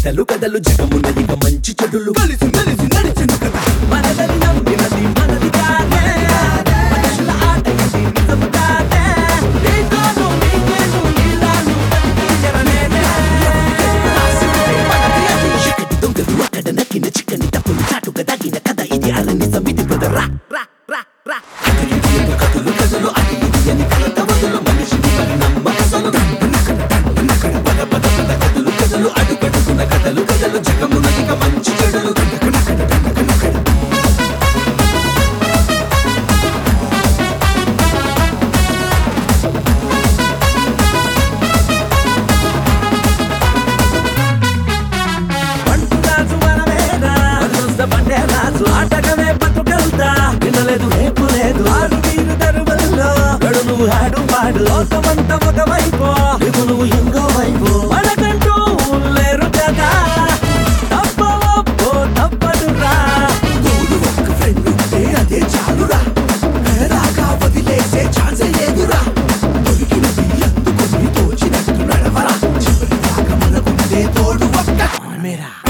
కథలు కథలు జగమున్న ఇక మంచి చెడులు కలిసి మెలిసి నడిచెను కథ మనదని నమ్మినది మనది కాదే మనుషుల ఆట ఇది నిజము కాదే నీతోను నీకేను నీలాను బతికి జరనేనే మనది అది చిక్కటి దొంగలు అక్కడ నక్కిన చిక్కని తప్పులు చాటుగా తగిన కథ ఇది అలని సమితి బ్రదర్ రా రా రా రా కథలు ఇది కథలు కథలు అది ఇది అని కలత వదులు మనిషిని మరి నమ్మకసలు పద పద పద కథలు కథలు అడుగడుగున కథలు కథలు జగమున ఇక మంచి చెడులు పంటురాజు మనమేనా మనసున్న బండే రాజు ఆటగమే బతుకెళ్తా వినలేదు రేపు లేదు ఆరు వీరు దరువల్లో గడు నువ్వు ఆడు పాడు లోకమంతా ఒక వైపు నువ్వు నువ్వు ఇంకో వైపు మనకంటూ లేరు కదా తప్పవప్పో తప్పదురా తోడు ఒక్క ఫ్రెండ్ ఉంటే అదే చాలురా కడదాకా వదిలేసే ఛాన్స్ లేదురా దొరికినది అందుకొని తోచినట్టు నడవరా చివరి దాకా మనకుండే తోడు ఒక్క మేరా